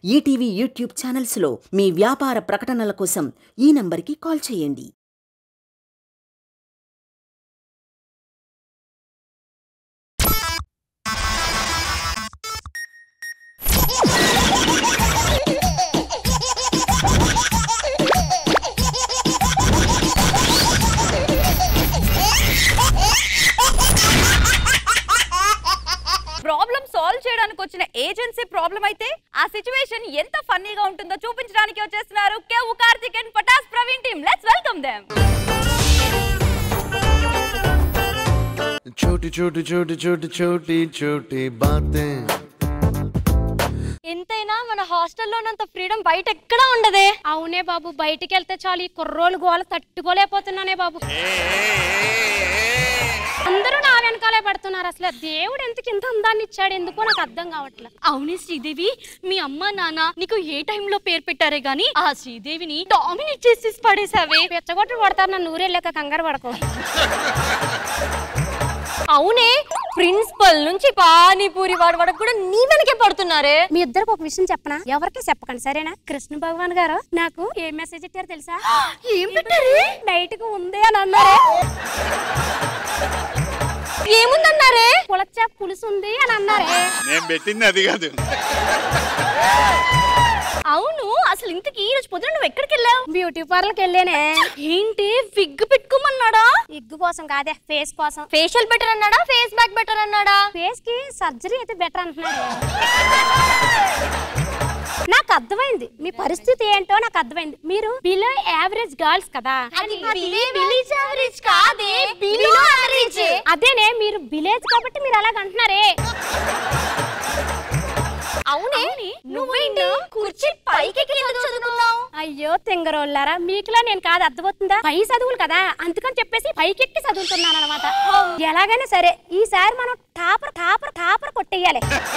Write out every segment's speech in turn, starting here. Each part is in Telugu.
ఈటీవీ యూట్యూబ్ ఛానల్స్లో మీ వ్యాపార ప్రకటనల కోసం ఈ నంబర్కి కాల్ చేయండి ప్రాబ్లం సాల్వ్ చేయడానికి వచ్చిన ఏజెన్సీ ప్రాబ్లం అయితే ఆ సిచ్యువేషన్ ఎంత ఫన్నీగా ఉంటుందో చూపించడానికి వచ్చేస్తున్నారు Kevvu Karthik and Patas Praveen team let's welcome them छोटी छोटी छोटी छोटी छोटी छोटी बातें ఎంతైనా మన హాస్టల్లోనంత ఫ్రీడమ్ బయట ఎక్కడా ఉండదే అవునే బాబు బయటికి వెళ్తే చాలు ఈ కుర్రోలు గోల తట్టుకోలేకపోతున్నానే బాబు అందరూ నా వెనకాలే పడుతున్నారు అసలు దేవుడు ఎందుకు ఇంత అందాన్ని ఇచ్చాడు ఎందుకో నాకు అర్థం కావట్లే అవునే శ్రీదేవి మీ అమ్మ నాన్న నీకు ఏ టైంలో పేరు పెట్టారే గాని ఆ శ్రీదేవిని డామినేట్ చేసి పడేసావే పెచ్చగొట్టు పడతారు నన్ను ఊరెళ్ళాక కంగారు పడకు అవునే ప్రిన్సిపల్ నుంచి పానీపూరి వాడు వరకు కూడా నీ వెనకే పడుతున్నారే మీ ఇద్దరికి ఒక విషయం చెప్పనా ఎవరికి చెప్పకండి సరేనా కృష్ణ భగవాన్ గారు నాకు ఏ మెసేజ్ ఇచ్చారో తెలుసా ఏం పెట్టారు నైట్ కు ఉంది అని అన్నారే ఏముందన్నారే పులచ్చ పులుసు ఉంది అని అన్నారే నేను పెట్టింది అది కాదు అవును అసలు ఇంతకీ ఈ రోజు పొద్దున నువ్వు ఎక్కడికి వెళ్ళావు బ్యూటీ పార్లర్కి వెళ్ళానే ఏంటి విగ్ పెట్టుకోమన్నాడా విగ్ కోసం కాదే ఫేస్ కోసం ఫేషియల్ బెటర్ అన్నాడా ఫేస్ బ్యాక్ బెటర్ అన్నాడా ఫేస్ కి సర్జరీ అయితే బెటర్ అంటున్నాడు నాకు అర్థమైంది మీ పరిస్థితి ఏంటో నాకు అర్థమైంది మీరు బిలో యావరేజ్ గర్ల్స్ కదా అదేనే మీరు విలేజ్ కాబట్టి మీరు అలాగ అంటున్నారే అవునే నువ్వేంటి కుర్చీ పైకి చదువుకున్నావు అయ్యో తింగరోళ్ళారా మీకులా నేను కాదు అర్థమవుతుందా పై చదువులు కదా అందుకని చెప్పేసి పైకెక్కి చదువుతున్నాను అనమాట ఎలాగైనా సరే ఈసారి మనం టాపర్ టాపర్ టాపర్ కొట్టేయాలి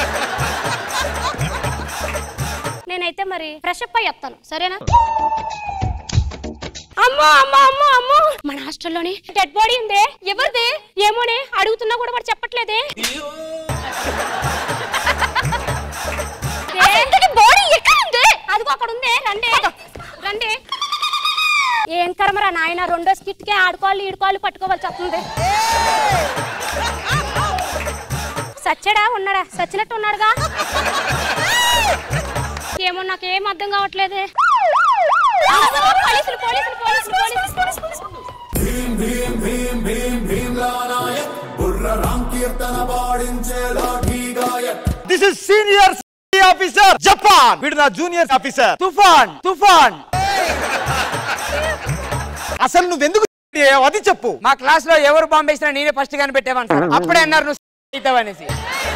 నేనైతే మరి ఫ్రెష్ అప్ అయ్యి వస్తాను సరేనా అమ్మో అమ్మో అమ్మో అమ్మో మన హాస్టల్లోనే డెడ్ బాడీ ఉందే ఎవరిదే ఏమోనే అడుగుతున్నా కూడా వాడు చెప్పట్లేదే బాడీ ఎక్కడ ఉంది అదిగో అక్కడ ఉంది రండి రండి ఏం కర్మరా నాయన రెండో స్కిట్ కే ఆడుకోవాలి ఈడుకోవాలి పట్టుకోవాల్సి వస్తుంది సచ్చడా ఉన్నాడా సచ్చినట్టు ఉన్నాడుగా ఏమో నాకేం అర్థం కావట్లేదే పోలీసులు పోలీసులు పోలీసులు పోలీసులు పోలీసులు this is senior officer Japan వీడు నా జూనియర్ ఆఫీసర్ తుఫాన్ తుఫాన్ అసలు నువ్వెందుకు అది చెప్పు మా క్లాస్ లో ఎవరు బాంబు వేసినా నేనే ఫస్ట్ గాని పెట్టేవాను సార్ అప్పుడే అన్నారు నువ్వు అవుతావు అనేసి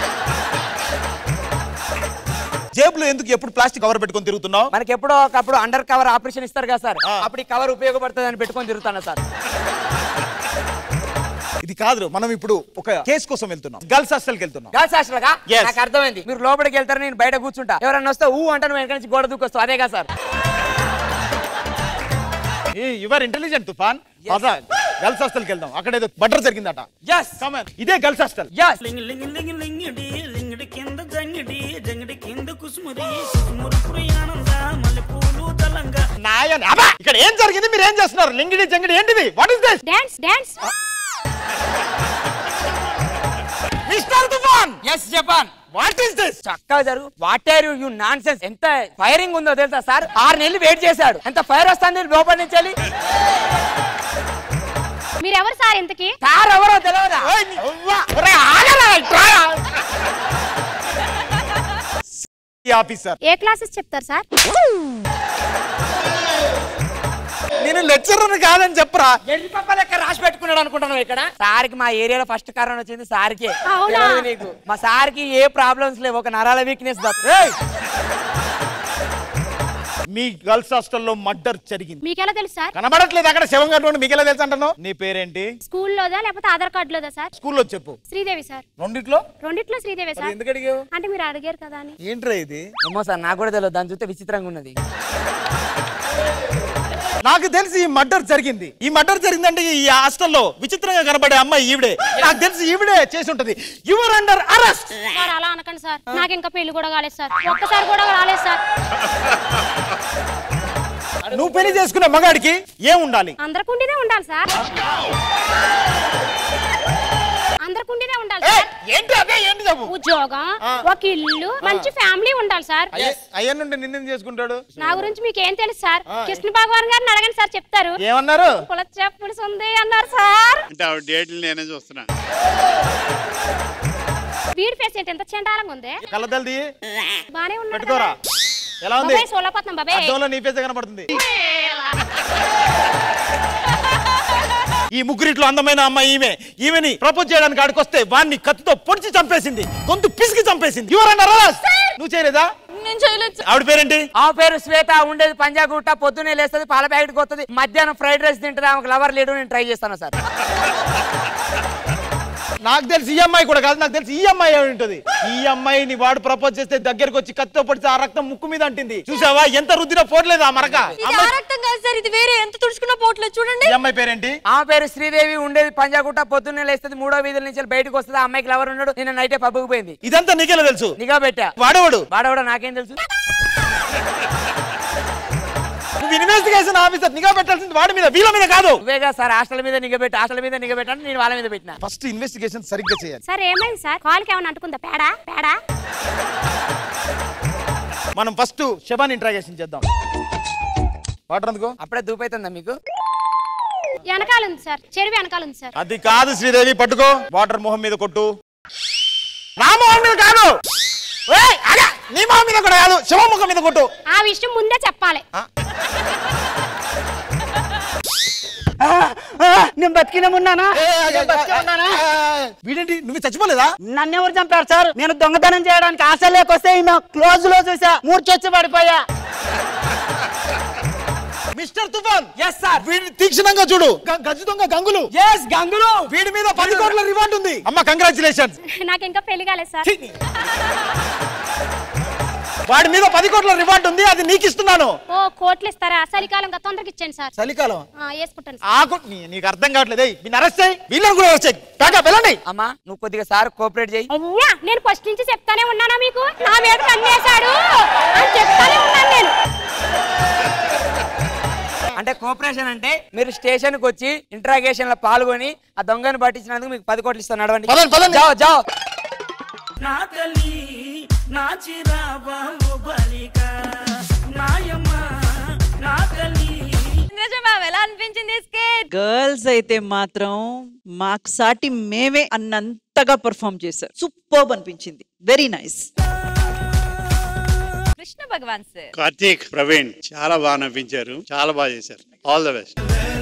జేబులో ఎందుకు ఎప్పుడు ప్లాస్టిక్ కవర్ పెట్టుకొని తిరుగుతున్నావు మనకి ఎప్పుడో ఒకప్పుడు అండర్ కవర్ ఆపరేషన్ ఇస్తారు కదా సార్ అప్పుడు ఈ కవర్ ఉపయోగపడుతుంది అని పెట్టుకొని తిరుగుతాను సార్ ఇది కాదు మనం ఇప్పుడు ఒక కేసు కోసం వెళ్తున్నాం గర్ల్స్ హాస్టల్కి వెళ్తున్నాం గర్ల్స్ హాస్టల్గా Yes. నాకు అర్థమైంది మీరు లోపలికి వెళ్తారు నేను బయట కూర్చుంటా ఎవరన్నా వస్తే ఊ అంటే నువ్వు వెనక నుంచి గోడ దూకొస్తావు అదే కదా సార్ యువర్ ఇంటెలిజెంట్ తుఫాన్ పద గర్ల్స్ హాస్టల్కి వెళ్దాం అక్కడ ఏదో బటర్ జరిగిందట ఎస్ Come on. ఇదే గర్ల్స్ హాస్టల్ ఎస్ లింగి లింగి లింగి లింగిడి లింగిడి కింద జంగిడి జంగిడి కింద కుసుముది కుసుమురు ప్రయాణంగా మల్లెపూలు తలంగా నాయన అబ్బా! ఇక్కడ ఏం జరిగింది మీరు ఏం చేస్తున్నారు లింగిడి జంగిడి ఏంటిది what is this dance dance mister Toofan yes Japan what is this చక్కగా జరుగు what are you nonsense ఎంత ఫైరింగ్ ఉందో తెలుసా సార్ ఆరు నెలలు వెయిట్ చేశాడు ఎంత ఫైర్ వస్తుంది లోపల నుంచి వెళ్ళి మీరెవరు సార్ ఇంతకి సార్ ఎవరో తెలియదా ఆఫీసర్ ఏ క్లాసెస్ చెప్తారు సార్ నేను లెక్చరర్ కాదని చెప్పరా ఎన్ని పప్ప లెక్క రాసి పెట్టుకున్నాడు అనుకుంటున్నావు ఇక్కడ సార్కి మా ఏరియాలో ఫస్ట్ కరోనా వచ్చింది సార్కే అవునా? తెలియదు నీకు మా సార్కి ఏ ప్రాబ్లమ్స్ లేవు ఒక నరాల వీక్నెస్ మీ గర్ల్స్ హాస్టల్లో మర్డర్ జరిగింది మీకెలా తెలుసు సార్ కనబడట్లేదు అక్కడ శవం కట్టుకోండి మీకు ఎలా తెలుసు అంటున్నావు నీ పేరేంటి స్కూల్లోదా లేకపోతే ఆధార్ కార్డులోదా సార్ స్కూల్లో చెప్పు శ్రీదేవి సార్ రెండిట్లో రెండిట్లో శ్రీదేవి సార్ ఎందుకు అడిగావు అంటే మీరు అడిగారు కదా అని ఏంట్రా ఇది ఏమో సార్ నాకు కూడా తెలియదు దాని చూస్తే విచిత్రంగా ఉన్నది నాకు తెలిసి ఈ మర్డర్ జరిగింది ఈ మర్డర్ జరిగిందంటే ఈ హాస్టల్లో విచిత్రంగా కనబడే అమ్మాయి ఈవిడే నాకు తెలిసి ఈవిడే చేసి ఉంటది యువర్ అండర్ అరెస్ట్ సార్ అలా అనకండి సార్ నాకు ఇంకా పెళ్లి కూడా కాలేదు సార్ ఒక్కసారి కూడా రాలేదు సార్ నువ్వు పెళ్లి చేసుకునే మగాడికి ఏం ఉండాలి అందరికుండినే ఉండాలి సార్ అందరికుండినే ఉండాలి ఏ, సార్ ఏంటి అదే ఏంటి చెప్పు ఉద్యోగం ఒక ఇల్లు మంచి ఫ్యామిలీ ఉండాలి సార్ అయ్యనుండి నిన్నేం చేసుకుంటాడు నా గురించి మీకు ఏం తెలుసు సార్ కృష్ణ భగవాన్ గారిని అడగండి సార్ చెప్తారు ఏమన్నారు కుల చెప్పులు ఉంది అన్నారు సార్ అంటే ఆవిడ డేట్లు నేనే చూస్తున్నా వీడి ఫేస్ ఏంటి ఎంత చెండాలంగా ఉంది కళ్ళదల్ది బానే ఉన్నాడు పెట్టుకోరా ఎలా ఉంది బాబాయ్ సోలపోతున్నాం బాబాయ్ అద్దంలో నీ ఫేసే కనపడుతుంది ఈ ముగ్గురిట్లో అందమైన అమ్మాయి ఈమె ఈమెని ప్రపోజ్ చేయడానికి ఆడికి వస్తే వాడిని కత్తితో పొడిచి చంపేసింది గొంతు పిసికి చంపేసింది ఎవరన్నా నువ్వు చేయలేదా నేను చేయలేదు ఆవిడ పేరేంటి ఆ పేరు శ్వేత ఉండేది పంజాగుట్ట పొద్దునే లేస్తుంది పాల ప్యాకెట్ కొత్తది మధ్యాహ్నం ఫ్రైడ్ రైస్ తింటుంది ఆమెకు లవర్ లేడు నేను ట్రై చేస్తాను సార్ నాకు తెలిసి ఈ అమ్మాయి కూడా కాదు నాకు తెలిసి ఈ అమ్మాయి అయి ఉంటుంది ఈ అమ్మాయిని వాడు ప్రపోజ్ చేస్తే దగ్గరకు వచ్చి కత్తితో పొడిచి ఆ రక్తం ముక్కు మీద అంటింది చూసావా ఎంత రుద్దినా పోట్లేదు ఆ మరక అమ్మాయి- రక్తం కాదు సార్ ఇది వేరే ఎంత తుడుచుకున్నా పోవట్లేదు చూడండి ఈ అమ్మాయి పేరేంటి ఆ పేరు శ్రీదేవి ఉండేది పంజాగుట్ట పొద్దున్నే లేస్తుంది మూడో వీధుల నుంచి బయటకు వస్తుంది ఆ అమ్మాయికి లవర్ ఉన్నాడు నిన్న నైటే పబ్బుకు పోయింది ఇదంతా నీకెలా తెలుసు నిఘా పెట్టా వాడేవాడు వాడవాడ నాకేం తెలుసు నువ్వు ఇన్వెస్టిగేషన్ ఆఫీసర్ నిఘా పెట్టాల్సింది వాడి మీద వీళ్ళ మీద కాదు నువ్వేగా సార్ హాస్టల్ మీద నిఘా పెట్టి హాస్టల్ మీద నిఘా పెట్టాను నేను వాళ్ళ మీద పెట్టిన ఫస్ట్ ఇన్వెస్టిగేషన్ సరిగ్గా చేయాలి సార్ ఏమైంది సార్ కాల్కి ఏమైనా అంటుకుందా పేడా పేడా మనం ఫస్ట్ శబాన్ ఇంట్రాగేషన్ చేద్దాం వాటర్ అందుకో అప్పుడే దూపైతుందా మీకు వెనకాల ఉంది సార్ చెరువు వెనకాల ఉంది సార్ అది కాదు శ్రీదేవి పట్టుకో వాటర్ మొహం మీద కొట్టు నా మొహం మీద కాదు ఏయ్, ఆగా! నీ మొహం మీద కూడా కాదు శివ ముఖం మీద కొట్టు ఆ విషయం ముందే చెప్పాలి నేను బతికినే ఉన్నానా ఏయ్, ఆగా, ఆగా, ఆగా. వీడేంటి నువ్వు చచ్చిపోలేదా నన్ను ఎవరు చంపారు సార్ నేను దొంగతనం చేయడానికి ఆశ లేకొస్తే ఈమె క్లోజ్ లో చూసా మూర్చొచ్చి పడిపోయా మిస్టర్ తుఫాన్ ఎస్ సార్ వీడిని తీక్షణంగా చూడు గ- గజ దొంగ గంగులు ఎస్ గంగులు వీడి మీద పది కోట్ల రివార్డ్ ఉంది అమ్మ కంగ్రాచులేషన్స్ నాకు ఇంకా పెళ్లి కాలేదు సార్ వాడి మీద పది కోట్ల రివార్డ్ ఉంది అది నీకు ఇస్తున్నాను ఓ కోట్లు ఇస్తారా చలికాలం తొందరకి ఇచ్చాను సార్ చలికాలం ఆ, వేసుకుంటాను సార్ ఆకు నీ- నీకు అర్థం కావట్లేదు ఏయ్, వీళ్ళని అరెస్ట్ చేయి వీళ్ళని కూడా అరెస్ట్ చేయి ప్యాకప్ వెళ్ళండి అమ్మా నువ్వు కొద్దిగా సార్ కోఆపరేట్ చేయి అవ్వా నేను ఫస్ట్ నుంచి చెప్తానే ఉన్నానా మీకు నా మీద కన్నేశాడు అని చెప్తానే ఉన్నాను నేను అంటే కోఆపరేషన్ అంటే మీరు స్టేషన్ కి వచ్చి ఇంట్రాగేషన్ లో పాల్గొని ఆ దొంగని పట్టించినందుకు మీకు పది కోట్లు ఇస్తాను నడవండి పదండి, పదండి. జాओ జాओ నా తల్లి నా చిరాబాబు బలిక నాయమ్మ నా తల్లి నిజం మ్యామ్ ఎలా అనిపించింది స్కేట్ గర్ల్స్ అయితే మాత్రం మాకు సాటి మేమే అన్నంతగా పర్ఫామ్ చేశారు సూపర్ అనిపించింది very nice Krishna Bhagavan sir Karthik Praveen చాలా బాగా నవ్వించారు చాలా బాగా చేశారు ఆల్ ద బెస్ట్